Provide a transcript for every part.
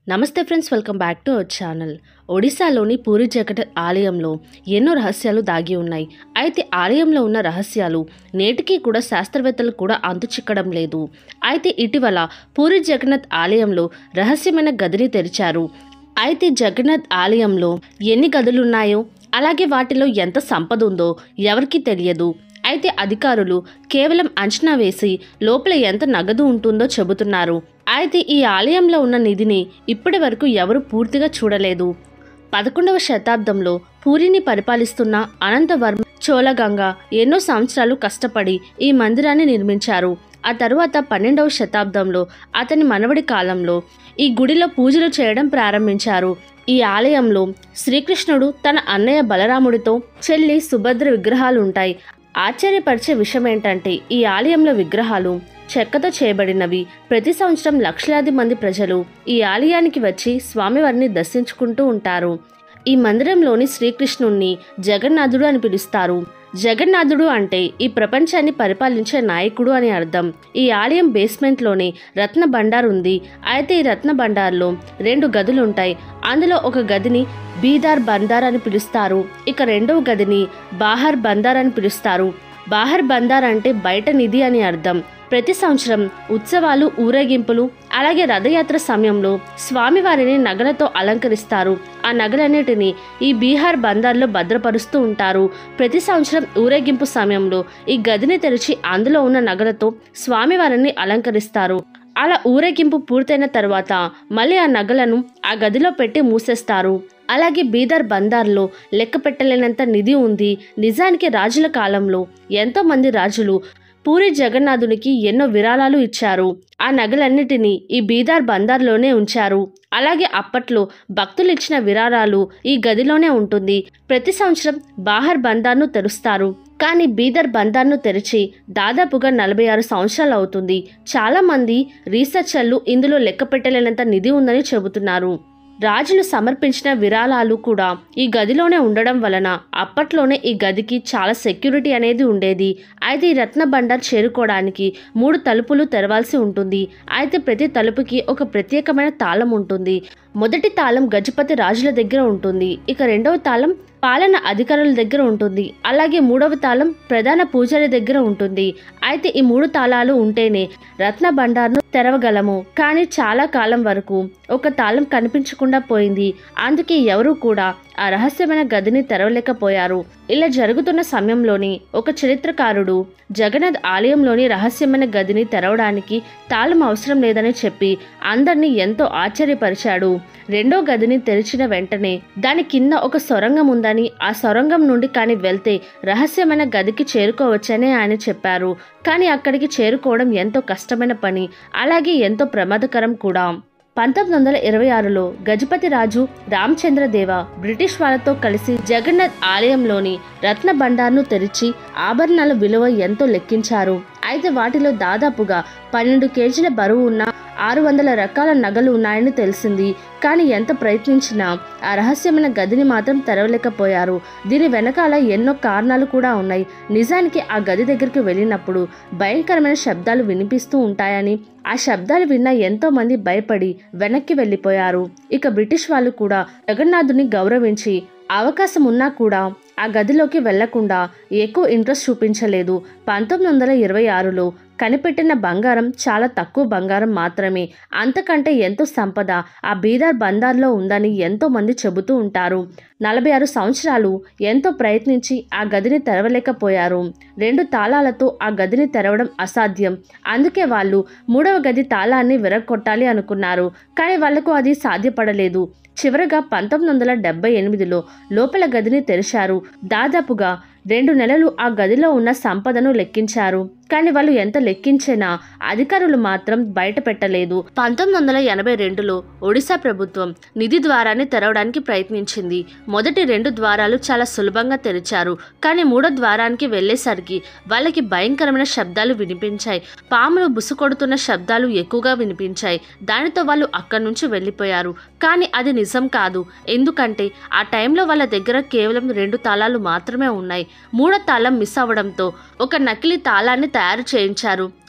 నమస్తే friends welcome back to our channel ఒడిశాలోని పూరి జగన్నాథ్ ఆలయంలో ఎన్నో రహస్యాలు దాగి ఉన్నాయి అయితే ఆలయంలో ఉన్న రహస్యాలు నేటికి కూడా శాస్త్రవేత్తలు కూడా అంతు చిక్కడం లేదు అయితే ఇటీవల పూరి జగన్నాథ్ ఆలయంలో రహస్యమైన గదిని తెరిచారు అయితే జగన్నాథ్ ఆలయంలో ఎన్ని గదులున్నాయో అలాగే వాటిలో ఎంత సంపద ఉందో ఎవరికీ తెలియదు అయితే అధికారులు కేవలం అంచనా వేసి లోపల ఎంత నగదు ఉంటుందో చెబుతున్నారు అయితే ఈ ఆలయంలో ఉన్న నిధిని ఇప్పటి వరకు ఎవరు పూర్తిగా చూడలేదు పదకొండవ శతాబ్దంలో పూరిని పరిపాలిస్తున్న అనంతవర్మ చోళగంగ ఎన్నో సంవత్సరాలు కష్టపడి ఈ మందిరాన్ని నిర్మించారు ఆ తరువాత పన్నెండవ శతాబ్దంలో అతని మనవడి కాలంలో ఈ గుడిలో పూజలు చేయడం ప్రారంభించారు ఈ ఆలయంలో శ్రీకృష్ణుడు తన అన్నయ్య బలరాముడితో చెల్లి సుభద్ర విగ్రహాలు ఉంటాయి ఆశ్చర్యపరిచే విషయం ఏంటంటే ఈ ఆలయంలో విగ్రహాలు చెక్కతో చేయబడినవి ప్రతి సంవత్సరం లక్షలాది మంది ప్రజలు ఈ ఆలయానికి వచ్చి స్వామివారిని దర్శించుకుంటూ ఉంటారు ఈ మందిరంలోని శ్రీకృష్ణుణ్ణి జగన్నాథుడు అని పిలుస్తారు జగన్నాథుడు అంటే ఈ ప్రపంచాన్ని పరిపాలించే నాయకుడు అని అర్థం ఈ ఆలయం బేస్మెంట్లోనే రత్న బండార్ ఉంది అయితే ఈ రత్న బండార్లో రెండు గదులు ఉంటాయి అందులో ఒక గదిని బీదార్ బందార్ అని పిలుస్తారు ఇక రెండవ గదిని బాహర్ బందార్ అని పిలుస్తారు బాహర్ బందార్ అంటే బయట నిధి అని అర్థం ప్రతి సంవత్సరం ఉత్సవాలు ఊరేగింపులు అలాగే రథయాత్ర సమయంలో స్వామివారిని నగలతో అలంకరిస్తారు ఆ నగలన్నిటిని ఈ బీహార్ బందార్లో భద్రపరుస్తూ ఉంటారు ప్రతి సంవత్సరం ఊరేగింపు సమయంలో ఈ గదిని తెరిచి అందులో ఉన్న నగలతో స్వామివారిని అలంకరిస్తారు అలా ఊరేగింపు పూర్తయిన తర్వాత మళ్ళీ ఆ నగలను ఆ గదిలో పెట్టి మూసేస్తారు అలాగే బీదర్ బందార్లో లెక్క పెట్టలేనంత నిధి ఉంది నిజానికి రాజుల కాలంలో ఎంతో మంది రాజులు పూరి జగన్నాథునికి ఎన్నో విరాళాలు ఇచ్చారు ఆ నగలన్నిటినీ ఈ బీదార్ బందార్లోనే ఉంచారు అలాగే అప్పట్లో భక్తులు ఇచ్చిన విరాళాలు ఈ గదిలోనే ఉంటుంది ప్రతి సంవత్సరం బాహర్ బందార్ను తెరుస్తారు కానీ బీదర్ బందార్ను తెరిచి దాదాపుగా నలభై ఆరు సంవత్సరాలు అవుతుంది చాలామంది రీసెర్చర్లు ఇందులో లెక్క పెట్టలేనంత నిధి ఉందని చెబుతున్నారు రాజులు సమర్పించిన విరాళాలు కూడా ఈ గదిలోనే ఉండడం వలన అప్పట్లోనే ఈ గదికి చాలా సెక్యూరిటీ అనేది ఉండేది అయితే ఈ రత్న బండార్ చేరుకోవడానికి మూడు తలుపులు తెరవాల్సి ఉంటుంది అయితే ప్రతి తలుపుకి ఒక ప్రత్యేకమైన తాళం ఉంటుంది మొదటి తాళం గజపతి రాజుల దగ్గర ఉంటుంది ఇక రెండవ తాళం పాలన అధికారుల దగ్గర ఉంటుంది అలాగే మూడవ తాళం ప్రధాన పూజారి దగ్గర ఉంటుంది అయితే ఈ మూడు తాళాలు ఉంటేనే రత్న బండార్ను తెరవగలము కానీ చాలా కాలం వరకు ఒక తాళం కనిపించకుండా పోయింది అందుకే ఎవరూ కూడా ఆ రహస్యమైన గదిని తెరవలేకపోయారు ఇలా జరుగుతున్న సమయంలోని ఒక చరిత్రకారుడు జగన్నాథ్ ఆలయంలోని రహస్యమైన గదిని తెరవడానికి తాళం అవసరం లేదని చెప్పి అందరినీ ఎంతో ఆశ్చర్యపరిచాడు రెండో గదిని తెరిచిన వెంటనే దాని కింద ఒక సొరంగం ఉందని ఆ సొరంగం నుండి కానీ వెళ్తే రహస్యమైన గదికి చేరుకోవచ్చని ఆయన చెప్పారు కానీ అక్కడికి చేరుకోవడం ఎంతో కష్టమైన పని అలాగే ఎంతో ప్రమాదకరం కూడా పంతొమ్మిది వందల ఇరవై ఆరులో గజపతి రాజు రామచంద్రదేవ బ్రిటిష్ వాళ్ళతో కలిసి జగన్నాథ్ ఆలయంలోని రత్న బండార్ను తెరిచి ఆభరణాల విలువ ఎంతో లెక్కించారు అయితే వాటిలో దాదాపుగా పన్నెండు కేజీల బరువు ఉన్న ఆరు వందల రకాల నగలు ఉన్నాయని తెలిసింది కానీ ఎంత ప్రయత్నించినా ఆ రహస్యమైన గదిని మాత్రం తెరవలేకపోయారు దీని వెనకాల ఎన్నో కారణాలు కూడా ఉన్నాయి నిజానికి ఆ గది దగ్గరికి వెళ్ళినప్పుడు భయంకరమైన శబ్దాలు వినిపిస్తూ ఉంటాయని ఆ శబ్దాలు విన్న ఎంతో మంది భయపడి వెనక్కి వెళ్ళిపోయారు ఇక బ్రిటిష్ వాళ్ళు కూడా జగన్నాథుని గౌరవించి అవకాశం ఉన్నా కూడా ఆ గదిలోకి వెళ్లకుండా ఎక్కువ ఇంట్రెస్ట్ చూపించలేదు పంతొమ్మిది వందల ఇరవై ఆరులో కనిపెట్టిన బంగారం చాలా తక్కువ బంగారం మాత్రమే అంతకంటే ఎంతో సంపద ఆ బీదార్ బందార్లో ఉందని ఎంతో మంది చెబుతూ ఉంటారు నలభై ఆరు సంవత్సరాలు ఎంతో ప్రయత్నించి ఆ గదిని తెరవలేకపోయారు రెండు తాళాలతో ఆ గదిని తెరవడం అసాధ్యం అందుకే వాళ్ళు మూడవ గది తాళాన్ని విరగొట్టాలి అనుకున్నారు కానీ వాళ్లకు అది సాధ్యపడలేదు చివరగా పంతొమ్మిది వందల డెబ్బై ఎనిమిదిలో లోపల గదిని తెరిచారు దాదాపుగా రెండు నెలలు ఆ గదిలో ఉన్న సంపదను లెక్కించారు కానీ వాళ్ళు ఎంత లెక్కించినా అధికారులు మాత్రం బయట పెట్టలేదు పంతొమ్మిది వందల ఎనభై రెండులో ఒడిశా ప్రభుత్వం నిధి ద్వారాన్ని తెరవడానికి ప్రయత్నించింది మొదటి రెండు ద్వారాలు చాలా సులభంగా తెరిచారు కానీ మూడో ద్వారానికి వెళ్ళేసరికి వాళ్ళకి భయంకరమైన శబ్దాలు వినిపించాయి పాములు బుసుకొడుతున్న శబ్దాలు ఎక్కువగా వినిపించాయి దానితో వాళ్ళు అక్కడి నుంచి వెళ్ళిపోయారు కానీ అది నిజం కాదు ఎందుకంటే ఆ టైంలో వాళ్ళ దగ్గర కేవలం రెండు తాళాలు మాత్రమే ఉన్నాయి మూడో తాళం మిస్ అవ్వడంతో ఒక నకిలీ తాళాన్ని తయారు చేయించారు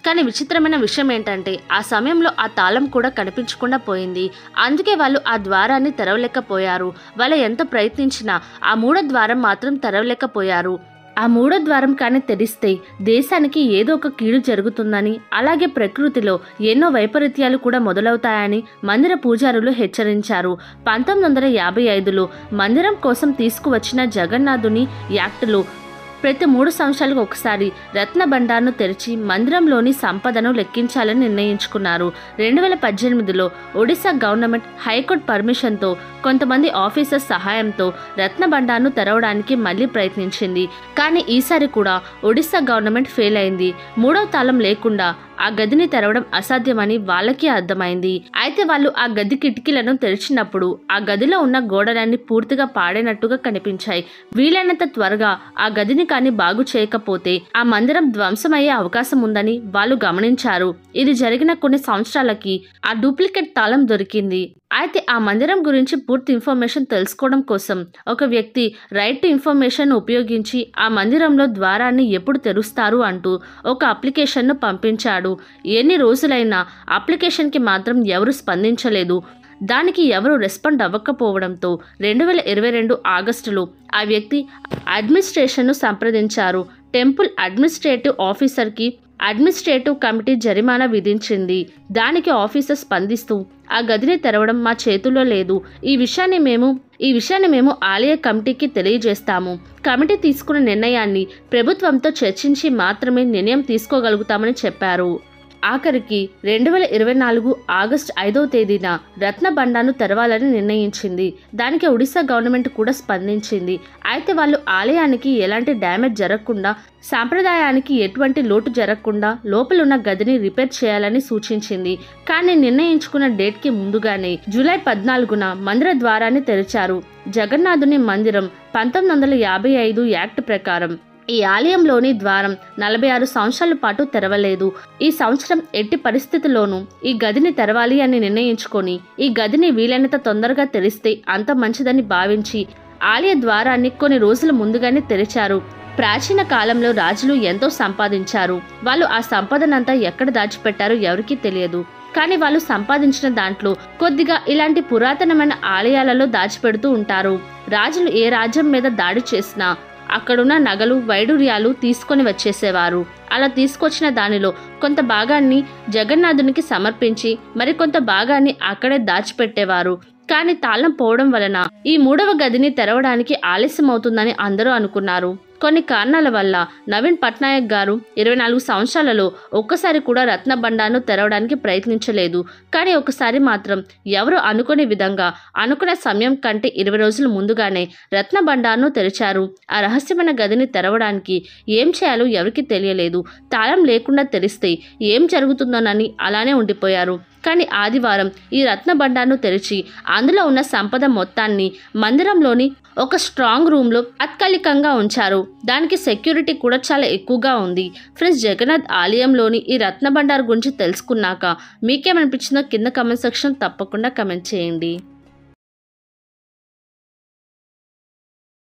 కానీ విచిత్రమైన విషయం ఏంటంటే ఆ సమయంలో ఆ తాళం కూడా కనిపించకుండా పోయింది అందుకే వాళ్ళు ఆ ద్వారాన్ని తెరవలేకపోయారు వాళ్ళు ఎంత ప్రయత్నించినా ఆ మూడో ద్వారం మాత్రం తెరవలేకపోయారు ఆ మూడో ద్వారం కానీ తెరిస్తే దేశానికి ఏదో ఒక కీడు జరుగుతుందని అలాగే ప్రకృతిలో ఎన్నో వైపరీత్యాలు కూడా మొదలవుతాయని మందిర పూజారులు హెచ్చరించారు పంతొమ్మిది వందల యాభై ఐదులో మందిరం కోసం తీసుకువచ్చిన జగన్నాథుని యాక్టులు ప్రతి మూడు సంవత్సరాలకు ఒకసారి రత్న భండార్ను తెరిచి మందిరంలోని సంపదను లెక్కించాలని నిర్ణయించుకున్నారు రెండు వేల పద్దెనిమిదిలో ఒడిశా గవర్నమెంట్ హైకోర్టు పర్మిషన్తో కొంతమంది ఆఫీసర్స్ సహాయంతో రత్న భండార్ను తెరవడానికి మళ్ళీ ప్రయత్నించింది కానీ ఈసారి కూడా ఒడిశా గవర్నమెంట్ ఫెయిల్ అయింది మూడవ తాళం లేకుండా ఆ గదిని తెరవడం అసాధ్యమని వాళ్ళకి అర్థమైంది అయితే వాళ్ళు ఆ గది కిటికీలను తెరిచినప్పుడు ఆ గదిలో ఉన్న గోడలన్నీ పూర్తిగా పాడైనట్టుగా కనిపించాయి వీలైనంత త్వరగా ఆ గదిని కానీ బాగు చేయకపోతే ఆ మందిరం ధ్వంసమయ్యే అవకాశం ఉందని వాళ్ళు గమనించారు ఇది జరిగిన కొన్ని సంవత్సరాలకి ఆ డూప్లికేట్ తాళం దొరికింది అయితే ఆ మందిరం గురించి పూర్తి ఇన్ఫర్మేషన్ తెలుసుకోవడం కోసం ఒక వ్యక్తి రైట్ టు ఇన్ఫర్మేషన్ ఉపయోగించి ఆ మందిరంలో ద్వారాన్ని ఎప్పుడు తెరుస్తారు అంటూ ఒక అప్లికేషన్ను పంపించాడు ఎన్ని రోజులైనా అప్లికేషన్కి మాత్రం ఎవరు స్పందించలేదు దానికి ఎవరు రెస్పాండ్ అవ్వకపోవడంతో రెండు వేల ఇరవై రెండు ఆగస్టులో ఆ వ్యక్తి అడ్మినిస్ట్రేషన్ను సంప్రదించారు టెంపుల్ అడ్మినిస్ట్రేటివ్ ఆఫీసర్కి అడ్మినిస్ట్రేటివ్ కమిటీ జరిమానా విధించింది దానికి ఆఫీసర్ స్పందిస్తూ ఆ గదిని తెరవడం మా చేతుల్లో లేదు ఈ విషయాన్ని మేము ఈ విషయాన్ని మేము ఆలయ కమిటీకి తెలియజేస్తాము కమిటీ తీసుకున్న నిర్ణయాన్ని ప్రభుత్వంతో చర్చించి మాత్రమే నిర్ణయం తీసుకోగలుగుతామని చెప్పారు ఆఖరికి రెండు వేల ఇరవై నాలుగు ఆగస్టు ఐదవ తేదీన రత్న బండాను తెరవాలని నిర్ణయించింది దానికి ఒడిశా గవర్నమెంట్ కూడా స్పందించింది అయితే వాళ్ళు ఆలయానికి ఎలాంటి డ్యామేజ్ జరగకుండా సాంప్రదాయానికి ఎటువంటి లోటు జరగకుండా లోపలున్న గదిని రిపేర్ చేయాలని సూచించింది కానీ నిర్ణయించుకున్న డేట్కి ముందుగానే జూలై పద్నాలుగున మందిర ద్వారాన్ని తెరిచారు జగన్నాథుని మందిరం పంతొమ్మిది వందల యాభై ఐదు యాక్ట్ ప్రకారం ఈ ఆలయంలోని ద్వారం నలభై ఆరు సంవత్సరాల పాటు తెరవలేదు ఈ సంవత్సరం ఎట్టి పరిస్థితుల్లోనూ ఈ గదిని తెరవాలి అని నిర్ణయించుకొని ఈ గదిని వీలైనంత తొందరగా తెరిస్తే అంత మంచిదని భావించి ఆలయ ద్వారాన్ని కొన్ని రోజుల ముందుగానే తెరిచారు ప్రాచీన కాలంలో రాజులు ఎంతో సంపాదించారు వాళ్ళు ఆ సంపదనంతా ఎక్కడ దాచిపెట్టారో ఎవరికీ తెలియదు కానీ వాళ్ళు సంపాదించిన దాంట్లో కొద్దిగా ఇలాంటి పురాతనమైన ఆలయాలలో దాచిపెడుతూ ఉంటారు రాజులు ఏ రాజ్యం మీద దాడి చేసినా అక్కడున్న నగలు వైడూర్యాలు తీసుకొని వచ్చేసేవారు అలా తీసుకొచ్చిన దానిలో కొంత భాగాన్ని జగన్నాథునికి సమర్పించి మరికొంత భాగాన్ని అక్కడే దాచిపెట్టేవారు కానీ తాళం పోవడం వలన ఈ మూడవ గదిని తెరవడానికి ఆలస్యం అవుతుందని అందరూ అనుకున్నారు కొన్ని కారణాల వల్ల నవీన్ పట్నాయక్ గారు ఇరవై నాలుగు సంవత్సరాలలో ఒక్కసారి కూడా రత్న బండాను తెరవడానికి ప్రయత్నించలేదు కానీ ఒకసారి మాత్రం ఎవరు అనుకునే విధంగా అనుకున్న సమయం కంటే ఇరవై రోజుల ముందుగానే రత్న బండాను తెరిచారు ఆ రహస్యమైన గదిని తెరవడానికి ఏం చేయాలో ఎవరికీ తెలియలేదు తాళం లేకుండా తెరిస్తే ఏం జరుగుతుందోనని అలానే ఉండిపోయారు కానీ ఆదివారం ఈ రత్న బండాను తెరిచి అందులో ఉన్న సంపద మొత్తాన్ని మందిరంలోని ఒక స్ట్రాంగ్ రూమ్లో తాత్కాలికంగా ఉంచారు దానికి సెక్యూరిటీ కూడా చాలా ఎక్కువగా ఉంది ఫ్రెండ్స్ జగన్నాథ్ ఆలయంలోని ఈ రత్న బండార్ గురించి తెలుసుకున్నాక మీకేమనిపించిందో కింద కమెంట్ సెక్షన్ తప్పకుండా కమెంట్ చేయండి